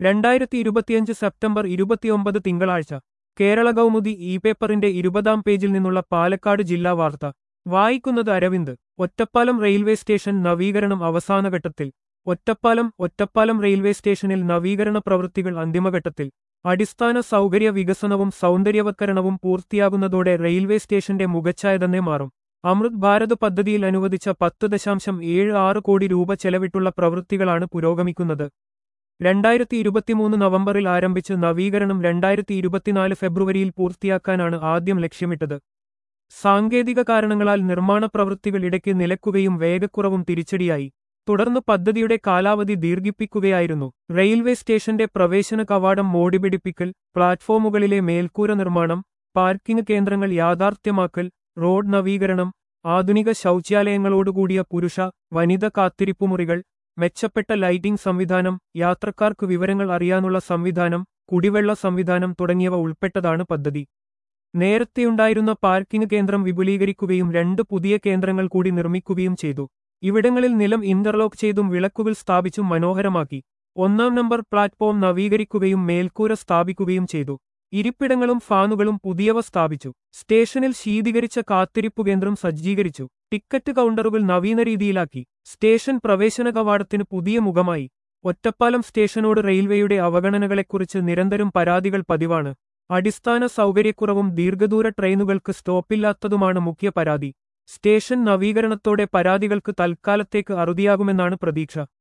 രണ്ടായിരത്തി ഇരുപത്തിയഞ്ച് സെപ്റ്റംബർ ഇരുപത്തിയൊമ്പത് തിങ്കളാഴ്ച കേരള കൗമുദി ഇ പേപ്പറിന്റെ ഇരുപതാം പേജിൽ നിന്നുള്ള പാലക്കാട് ജില്ലാ വാർത്ത വായിക്കുന്നത് അരവിന്ദ് ഒറ്റപ്പാലം റെയിൽവേ സ്റ്റേഷൻ നവീകരണം അവസാനഘട്ടത്തിൽ ഒറ്റപ്പാലം ഒറ്റപ്പാലം റെയിൽവേ സ്റ്റേഷനിൽ നവീകരണ പ്രവൃത്തികൾ അന്തിമഘട്ടത്തിൽ അടിസ്ഥാന സൗകര്യ വികസനവും സൗന്ദര്യവത്കരണവും പൂർത്തിയാകുന്നതോടെ റെയിൽവേ സ്റ്റേഷന്റെ മുഖച്ഛായ തന്നെ മാറും അമൃത് ഭാരത് പദ്ധതിയിൽ അനുവദിച്ച പത്ത് ദശാംശം ഏഴ് ആറ് കോടി രൂപ ചെലവിട്ടുള്ള പ്രവൃത്തികളാണ് പുരോഗമിക്കുന്നത് രണ്ടായിരത്തി ഇരുപത്തിമൂന്ന് നവംബറിൽ ആരംഭിച്ച് നവീകരണം രണ്ടായിരത്തി ഇരുപത്തിനാല് ഫെബ്രുവരിയിൽ പൂർത്തിയാക്കാനാണ് ആദ്യം ലക്ഷ്യമിട്ടത് സാങ്കേതിക കാരണങ്ങളാൽ നിർമ്മാണ പ്രവൃത്തികൾ ഇടയ്ക്ക് നിലക്കുകയും വേഗക്കുറവും തിരിച്ചടിയായി തുടർന്ന് പദ്ധതിയുടെ കാലാവധി ദീർഘിപ്പിക്കുകയായിരുന്നു റെയിൽവേ സ്റ്റേഷന്റെ പ്രവേശന കവാടം മോടിപിടിപ്പിക്കൽ പ്ലാറ്റ്ഫോമുകളിലെ മേൽക്കൂര നിർമ്മാണം പാർക്കിംഗ് കേന്ദ്രങ്ങൾ യാഥാർത്ഥ്യമാക്കൽ റോഡ് നവീകരണം ആധുനിക ശൗചാലയങ്ങളോടുകൂടിയ പുരുഷ വനിത കാത്തിരിപ്പുമുറികൾ മെച്ചപ്പെട്ട ലൈറ്റിംഗ് സംവിധാനം യാത്രക്കാർക്ക് വിവരങ്ങൾ അറിയാനുള്ള സംവിധാനം കുടിവെള്ള സംവിധാനം തുടങ്ങിയവ ഉൾപ്പെട്ടതാണ് പദ്ധതി നേരത്തെയുണ്ടായിരുന്ന പാർക്കിംഗ് കേന്ദ്രം വിപുലീകരിക്കുകയും രണ്ട് പുതിയ കേന്ദ്രങ്ങൾ കൂടി നിർമ്മിക്കുകയും ചെയ്തു ഇവിടങ്ങളിൽ നിലം ഇന്റർലോക്ക് ചെയ്തും വിളക്കുകൾ സ്ഥാപിച്ചും മനോഹരമാക്കി ഒന്നാം നമ്പർ പ്ലാറ്റ്ഫോം നവീകരിക്കുകയും മേൽക്കൂര സ്ഥാപിക്കുകയും ചെയ്തു ഇരിപ്പിടങ്ങളും ഫാനുകളും പുതിയവ സ്ഥാപിച്ചു സ്റ്റേഷനിൽ ശീതീകരിച്ച കാത്തിരിപ്പു കേന്ദ്രം സജ്ജീകരിച്ചു ടിക്കറ്റ് കൗണ്ടറുകൾ നവീന രീതിയിലാക്കി സ്റ്റേഷൻ പ്രവേശന കവാടത്തിന് പുതിയ മുഖമായി ഒറ്റപ്പാലം സ്റ്റേഷനോട് റെയിൽവേയുടെ അവഗണനകളെക്കുറിച്ച് നിരന്തരം പരാതികൾ പതിവാണ് അടിസ്ഥാന സൗകര്യക്കുറവും ദീർഘദൂര ട്രെയിനുകൾക്ക് സ്റ്റോപ്പില്ലാത്തതുമാണ് മുഖ്യ പരാതി സ്റ്റേഷൻ നവീകരണത്തോടെ പരാതികൾക്ക് തൽക്കാലത്തേക്ക് അറുതിയാകുമെന്നാണ് പ്രതീക്ഷ